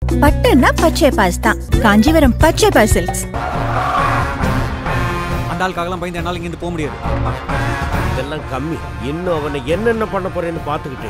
பட்டுன்னா பச்சை பாஸ் தான் காஞ்சிபுரம் பச்சை பாஸ் சில்க்ஸ் அந்த ஆளுக்காகலாம் பயந்து என்னால் இங்கேருந்து போக முடியாது இதெல்லாம் கம்மி இன்னும் அவனை என்னென்ன பண்ண போறேன்னு பார்த்துக்கிட்டு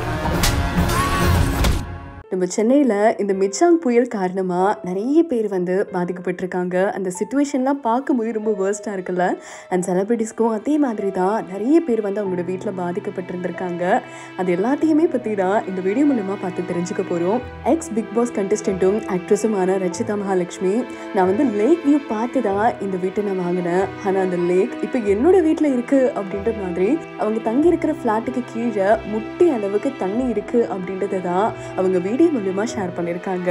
நம்ம சென்னையில் இந்த மிச்சாங் புயல் காரணமாக நிறைய பேர் வந்து பாதிக்கப்பட்டிருக்காங்க அந்த சுச்சுவேஷன்லாம் பார்க்கும்போது ரொம்ப வேர்ஸ்ட்டாக இருக்குல்ல அண்ட் செலிப்ரிட்டிஸ்க்கும் அதே மாதிரி தான் நிறைய பேர் வந்து அவங்களோட வீட்டில் பாதிக்கப்பட்டிருந்திருக்காங்க அது எல்லாத்தையுமே பற்றி தான் இந்த வீடியோ மூலமாக பார்த்து தெரிஞ்சுக்க போகிறோம் எக்ஸ் பிக் பாஸ் கண்டஸ்டண்ட்டும் ஆக்ட்ரஸுமான ரச்சிதா மகாலட்சுமி நான் வந்து லேக் வியூ பார்த்து தான் இந்த வீட்டை நான் வாங்கினேன் ஆனால் அந்த லேக் இப்போ என்னோட வீட்டில் இருக்குது அப்படின்ற மாதிரி அவங்க தங்கி இருக்கிற ஃப்ளாட்டுக்கு கீழே முட்டி அளவுக்கு தண்ணி இருக்குது அப்படின்றத தான் அவங்க வீடியோ மூலியமா ஷேர் பண்ணியிருக்காங்க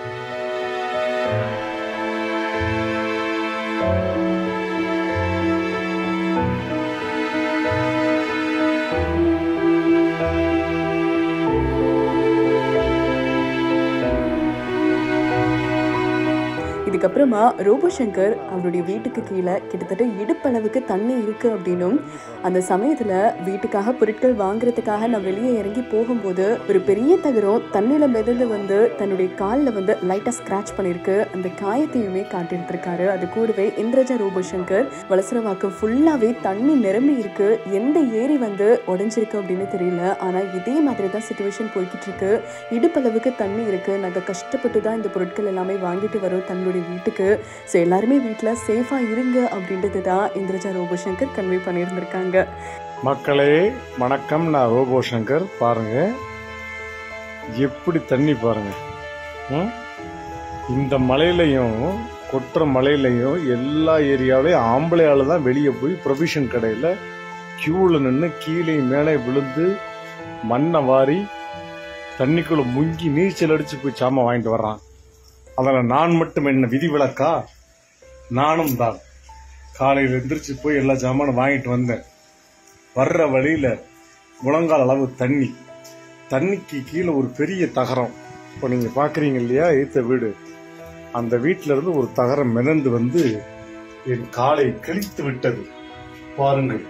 இதுக்கப்புறமா ரோபோ சங்கர் அவருடைய வீட்டுக்கு கீழே கிட்டத்தட்ட இடுப்பளவுக்கு தண்ணி இருக்கு அப்படின்னும் அந்த சமயத்துல வீட்டுக்காக பொருட்கள் வாங்குறதுக்காக நான் வெளியே இறங்கி போகும்போது ஒரு பெரிய தகரம் தண்ணியில மிதந்து வந்து தன்னுடைய காலில் வந்து லைட்டா ஸ்கிராச் பண்ணிருக்கு அந்த காயத்தையுமே காட்டியிருந்திருக்காரு அது கூடவே இந்திரஜா ரோபோ சங்கர் வளசரவாக்கம் ஃபுல்லாவே தண்ணி நிரம்பி இருக்கு எந்த ஏரி வந்து உடைஞ்சிருக்கு அப்படின்னு தெரியல ஆனா இதே மாதிரி தான் சுச்சுவேஷன் போய்கிட்டு இருக்கு இடுப்பளவுக்கு தண்ணி இருக்கு நாங்க கஷ்டப்பட்டு தான் இந்த பொருட்கள் எல்லாமே வாங்கிட்டு வரோம் தன்னுடைய வீட்டுக்கு ஸோ எல்லாருமே வீட்டில் சேஃபாக இருங்க அப்படின்றது தான் இந்திரஜா ரோபோசங்கர் கன்வே பண்ணியிருந்திருக்காங்க மக்களே வணக்கம் நான் ரோபோ சங்கர் பாருங்க எப்படி தண்ணி பாருங்க ம்? இந்த மலையிலையும் கொட்டுற மலையிலையும் எல்லா ஏரியாவிலையும் ஆம்பளையால தான் வெளியே போய் ப்ரொவிஷன் கடையில் கியூவில் நின்று கீழே மேலே விழுந்து மண்ணை வாரி தண்ணிக்குள்ள முங்கி நீச்சல் அடிச்சு போய் சாமான் வாங்கிட்டு வர்றான் அதில் நான் மட்டும் என்ன விதிவிலக்கா நானும் தான் காலையில் எந்திரிச்சு போய் எல்லா சாமானும் வாங்கிட்டு வந்தேன் வர்ற வழியில முழங்கால் அளவு தண்ணி தண்ணிக்கு கீழே ஒரு பெரிய தகரம் இப்போ நீங்க பாக்குறீங்க இல்லையா ஏத்த வீடு அந்த வீட்ல இருந்து ஒரு தகரம் மிதந்து வந்து என் காலை கிழித்து விட்டது பாருங்கள்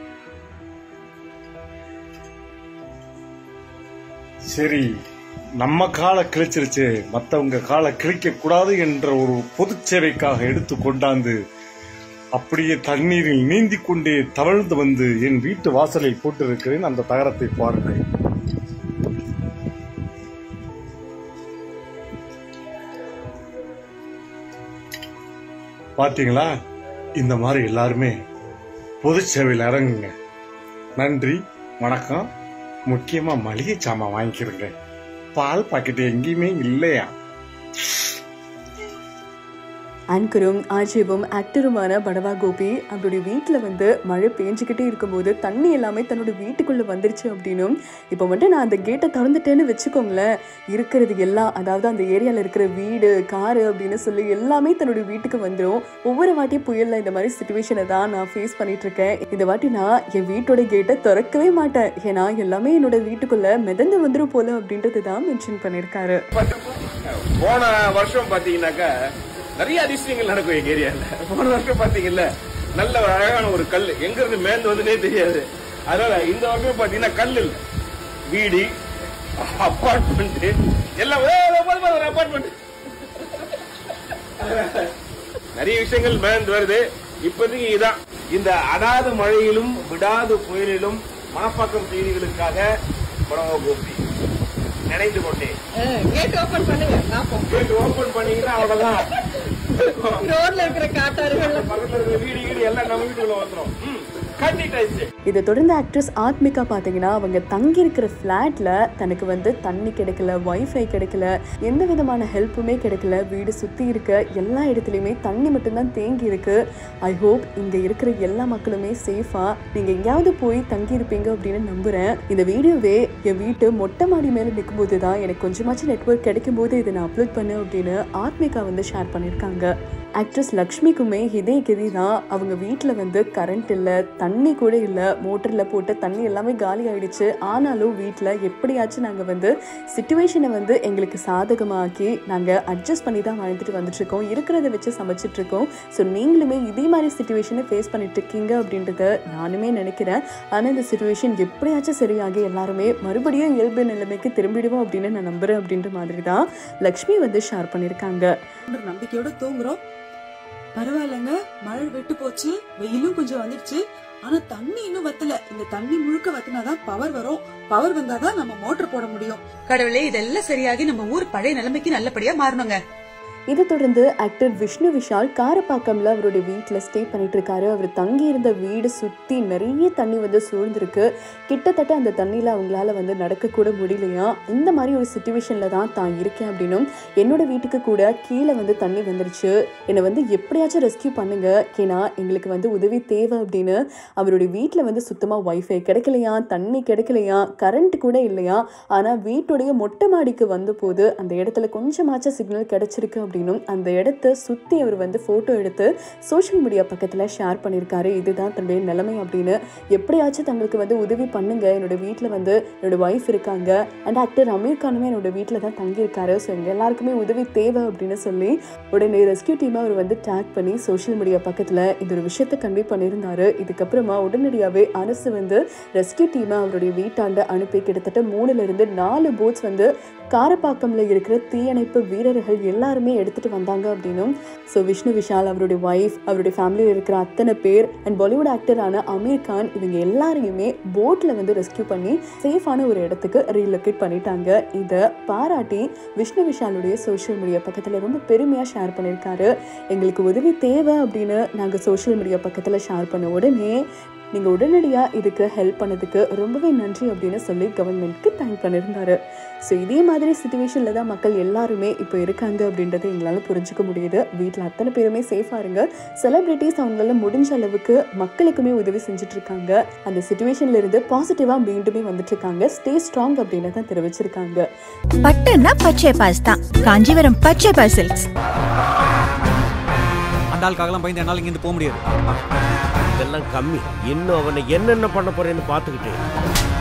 சரி நம்ம காலை கிழிச்சிருச்சு மத்தவங்க காலை கிழிக்க கூடாது என்ற ஒரு பொது சேவைக்காக எடுத்து கொண்டாந்து அப்படியே தண்ணீரில் நீந்திக் கொண்டே தவழ்ந்து வந்து என் வீட்டு வாசலில் போட்டிருக்கிறேன் அந்த தகரத்தை பாருங்கள் பாத்தீங்களா இந்த மாதிரி எல்லாருமே பொது சேவையில் இறங்குங்க நன்றி வணக்கம் முக்கியமா மளிகை சாமான் வாங்கிக்கிறேங்க பால் பாக்கெட் எங்கேயுமே இல்லையா ஆங்கரும் ஆஜீவும் ஆக்டருமான படவா கோபி அவருடைய வீட்டில் வந்து மழை பேஞ்சுக்கிட்டே இருக்கும்போது தண்ணி எல்லாமே தன்னோட வீட்டுக்குள்ளே வந்துருச்சு அப்படின்னும் இப்போ மட்டும் நான் அந்த கேட்டை திறந்துட்டேன்னு வச்சுக்கோங்களேன் இருக்கிறது எல்லாம் அதாவது அந்த ஏரியாவில் இருக்கிற வீடு காரு அப்படின்னு சொல்லி எல்லாமே தன்னுடைய வீட்டுக்கு வந்துடும் ஒவ்வொரு வாட்டியும் புயலில் இந்த மாதிரி சுச்சுவேஷனை தான் நான் ஃபேஸ் பண்ணிட்டு இருக்கேன் இந்த வாட்டி நான் என் வீட்டோட கேட்டை திறக்கவே மாட்டேன் ஏன்னா எல்லாமே என்னோட வீட்டுக்குள்ளே மிதந்து வந்துடும் போல அப்படின்றது தான் மென்ஷன் பண்ணியிருக்காரு போன வருஷம் பாத்தீங்கன்னாக்கா நிறைய அதிசயங்கள் நடக்கும் எங்க ஏரியால போன வருஷம் பாத்தீங்கல்ல நல்ல ஒரு அழகான ஒரு கல் எங்க இருந்து மேந்து வந்ததே தெரியாது அதனால இந்த வருஷம் பாத்தீங்கன்னா கல் இல்ல வீடு அப்பார்ட்மெண்ட் எல்லாம் அப்பார்ட்மெண்ட் நிறைய விஷயங்கள் மேந்து வருது இப்போதைக்கு இதான் இந்த அடாத மழையிலும் விடாத புயலிலும் மணப்பாக்கம் செய்திகளுக்காக படம் கோபி நினைந்து கொண்டேன் கேட் ஓபன் பண்ணுங்க பாப்போம் கேட்டு ஓபன் பண்ணீங்கன்னா அவ்வளவுதான் ரோட்ல இருக்கிற காட்டாறுகள் பக்கத்துல இருக்கிற வீடு வீடு எல்லாம் நம்ம வீட்டுக்குள்ள வந்துரும் ம், கட்டிட்டாச்சு இதை தொடர்ந்து ஆக்ட்ரஸ் ஆத்மிகா பார்த்தீங்கன்னா அவங்க தங்கி இருக்கிற ஃப்ளாட்ல தனக்கு வந்து தண்ணி கிடைக்கல வைஃபை கிடைக்கல எந்த விதமான ஹெல்ப்புமே கிடைக்கல வீடு சுற்றி இருக்க எல்லா இடத்துலையுமே தண்ணி மட்டும்தான் தேங்கி இருக்கு ஐ ஹோப் இங்கே இருக்கிற எல்லா மக்களுமே சேஃபாக நீங்கள் எங்கேயாவது போய் தங்கி இருப்பீங்க அப்படின்னு நம்புகிறேன் இந்த வீடியோவே என் வீட்டு மொட்டை மாடி மேலே நிற்கும்போது தான் எனக்கு கொஞ்சமாச்சும் நெட்ஒர்க் கிடைக்கும் போது இதை நான் அப்லோட் பண்ணேன் அப்படின்னு ஆத்மிகா வந்து ஷேர் பண்ணியிருக்காங்க ஆக்ட்ரஸ் லக்ஷ்மிக்குமே இதே கதி தான் அவங்க வீட்டில் வந்து கரண்ட் இல்லை தண்ணி கூட இல்லை மோட்டரில் போட்ட தண்ணி எல்லாமே காலி ஆயிடுச்சு ஆனாலும் வீட்டில் எப்படியாச்சும் நாங்கள் வந்து சுச்சுவேஷனை வந்து எங்களுக்கு சாதகமாக்கி நாங்கள் அட்ஜஸ்ட் பண்ணி தான் வாழ்ந்துட்டு வந்துட்டுருக்கோம் இருக்கிறத வச்சு சமைச்சிட்ருக்கோம் ஸோ நீங்களுமே இதே மாதிரி சுச்சுவேஷனை ஃபேஸ் பண்ணிட்டு இருக்கீங்க அப்படின்றத நானுமே நினைக்கிறேன் ஆனால் இந்த சுச்சுவேஷன் எப்படியாச்சும் சரியாகி எல்லாருமே மறுபடியும் இயல்பு நிலைமைக்கு திரும்பிடுவோம் அப்படின்னு நான் நம்புகிறேன் அப்படின்ற மாதிரி தான் லக்ஷ்மி வந்து ஷேர் பண்ணியிருக்காங்க ஒரு நம்பிக்கையோட தூங்குறோம் பரவாயில்லைங்க மழை விட்டு போச்சு வெயிலும் கொஞ்சம் வந்துடுச்சு ஆனா தண்ணி இன்னும் வத்தல இந்த தண்ணி முழுக்க வத்தினாதான் பவர் வரும் பவர் வந்தாதான் நம்ம மோட்டர் போட முடியும் கடவுளே இதெல்லாம் சரியாகி நம்ம ஊர் பழைய நிலைமைக்கு நல்லபடியா மாறணுங்க இதை தொடர்ந்து ஆக்டர் விஷ்ணு விஷால் காரப்பாக்கம்ல அவருடைய வீட்டில் ஸ்டே பண்ணிட்டு இருக்காரு அவர் தங்கி இருந்த வீடு சுற்றி நிறைய தண்ணி வந்து சூழ்ந்திருக்கு கிட்டத்தட்ட அந்த தண்ணியில் அவங்களால வந்து நடக்கக்கூட முடியலையா இந்த மாதிரி ஒரு சுச்சுவேஷனில் தான் தான் இருக்கேன் அப்படின்னும் என்னோட வீட்டுக்கு கூட கீழே வந்து தண்ணி வந்துருச்சு என்னை வந்து எப்படியாச்சும் ரெஸ்கியூ பண்ணுங்க ஏன்னா எங்களுக்கு வந்து உதவி தேவை அப்படின்னு அவருடைய வீட்டில் வந்து சுத்தமாக ஒய்ஃபை கிடைக்கலையா தண்ணி கிடைக்கலையா கரண்ட் கூட இல்லையா ஆனால் வீட்டுடைய மொட்டை மாடிக்கு வந்தபோது அந்த இடத்துல கொஞ்சமாச்சும் சிக்னல் கிடைச்சிருக்கு அப்படின்னும் அந்த இடத்த சுற்றி அவர் வந்து ஃபோட்டோ எடுத்து சோஷியல் மீடியா பக்கத்தில் ஷேர் பண்ணியிருக்காரு இதுதான் தன்னுடைய நிலைமை அப்படின்னு எப்படியாச்சும் தங்களுக்கு வந்து உதவி பண்ணுங்க என்னோட வீட்டில் வந்து என்னோட ஒய்ஃப் இருக்காங்க அண்ட் ஆக்டர் அமீர் கானுமே என்னோட வீட்டில் தான் தங்கியிருக்காரு ஸோ எங்கள் எல்லாருக்குமே உதவி தேவை அப்படின்னு சொல்லி உடனே ரெஸ்கியூ டீமை அவர் வந்து டேக் பண்ணி சோஷியல் மீடியா பக்கத்தில் இந்த ஒரு விஷயத்தை கன்வே பண்ணியிருந்தாரு இதுக்கப்புறமா உடனடியாகவே அரசு வந்து ரெஸ்கியூ டீமை அவருடைய வீட்டாண்ட அனுப்பி கிட்டத்தட்ட மூணுல இருந்து நாலு போட்ஸ் வந்து காரப்பாக்கம்ல இருக்கிற தீயணைப்பு வீரர்கள் எல்லாருமே எடுத்துட்டு வந்தாங்க அப்படின்னும் ஸோ விஷ்ணு விஷால் அவருடைய ஒய்ஃப் அவருடைய ஃபேமிலியில் இருக்கிற அத்தனை பேர் அண்ட் பாலிவுட் ஆக்டரான அமீர் கான் இவங்க எல்லாரையுமே போட்ல வந்து ரெஸ்கியூ பண்ணி சேஃபான ஒரு இடத்துக்கு ரீலொகேட் பண்ணிட்டாங்க இதை பாராட்டி விஷ்ணு விஷாலுடைய சோஷியல் மீடியா பக்கத்தில் ரொம்ப பெருமையாக ஷேர் பண்ணியிருக்காரு எங்களுக்கு உதவி தேவை அப்படின்னு நாங்கள் சோஷியல் மீடியா பக்கத்தில் ஷேர் பண்ண உடனே நீங்கள் உடனடியாக இதுக்கு ஹெல்ப் பண்ணதுக்கு ரொம்பவே நன்றி அப்படின்னு சொல்லி கவர்மெண்ட்க்கு தேங்க் பண்ணியிருந்தாரு ஸோ இதே மாதிரி சுச்சுவேஷனில் தான் மக்கள் எல்லாருமே இப்போ இருக்காங்க அப்படின்றத எங்களால் புரிஞ்சுக்க முடியுது வீட்டில் அத்தனை பேருமே சேஃபாக இருங்க செலிப்ரிட்டிஸ் அவங்களால முடிஞ்ச அளவுக்கு மக்களுக்குமே உதவி செஞ்சுட்டு இருக்காங்க அந்த சுச்சுவேஷன்ல இருந்து பாசிட்டிவாக மீண்டுமே வந்துட்டு இருக்காங்க ஸ்டே ஸ்ட்ராங் அப்படின்னு தான் தெரிவிச்சிருக்காங்க பட்டுன்னா பச்சை பாஸ் தான் காஞ்சிபுரம் பச்சை பாஸ் சில்க்ஸ் அந்த ஆளுக்காகலாம் பயந்து என்னால் இங்கேருந்து போக முடியாது இதெல்லாம் கம்மி இன்னும் அவனை என்னென்ன பண்ண போறேன்னு பார்த்துக்கிட்டு